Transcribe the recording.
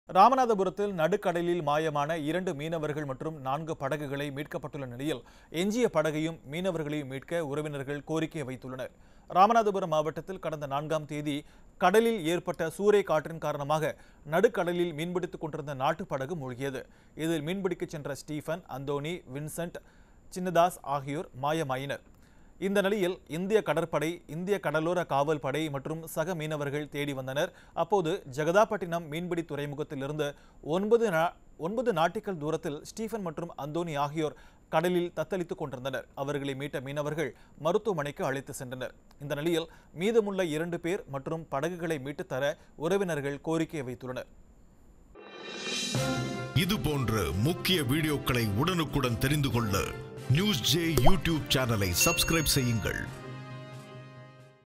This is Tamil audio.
ராமநாதபுரத்தில் நடுக்கடலில் மாயமான இரண்டு மீனவர்கள் மற்றும் நான்கு படகுகளை மீட்கப்பட்டுள்ள நிலையில் எஞ்சிய படகையும் மீனவர்களையும் மீட்க உறவினர்கள் கோரிக்கை வைத்துள்ளனர் ராமநாதபுரம் மாவட்டத்தில் கடந்த நான்காம் தேதி கடலில் ஏற்பட்ட சூறை காற்றின் காரணமாக நடுக்கடலில் மீன்பிடித்துக் கொண்டிருந்த நாட்டுப் படகு மூழ்கியது இதில் மீன்பிடிக்கச் சென்ற ஸ்டீஃபன் அந்தோனி வின்சென்ட் சின்னதாஸ் ஆகியோர் மாயமாயினர் இந்த நிலையில் இந்திய கடற்படை இந்திய கடலோர காவல் படை மற்றும் சக மீனவர்கள் தேடி வந்தனர் அப்போது ஜெகதாப்பட்டினம் மீன்பிடி துறைமுகத்திலிருந்து ஒன்பது நா- ஒன்பது நாட்டிக்கல் தூரத்தில் ஸ்டீஃபன் மற்றும் அந்தோனி ஆகியோர் கடலில் தத்தளித்துக் கொண்டிருந்தனர் அவர்களை மீட்ட மீனவர்கள் மருத்துவமனைக்கு அழைத்து சென்றனர் இந்த நிலையில் மீதமுள்ள இரண்டு பேர் மற்றும் படகுகளை மீட்டுத் தர உறவினர்கள் கோரிக்கை வைத்துள்ளனர் இது போன்ற முக்கிய வீடியோக்களை உடனுக்குடன் தெரிந்து கொள்ள நியூஸ் ஜே யூடியூப் சேனலை சப்ஸ்கிரைப் செய்யுங்கள்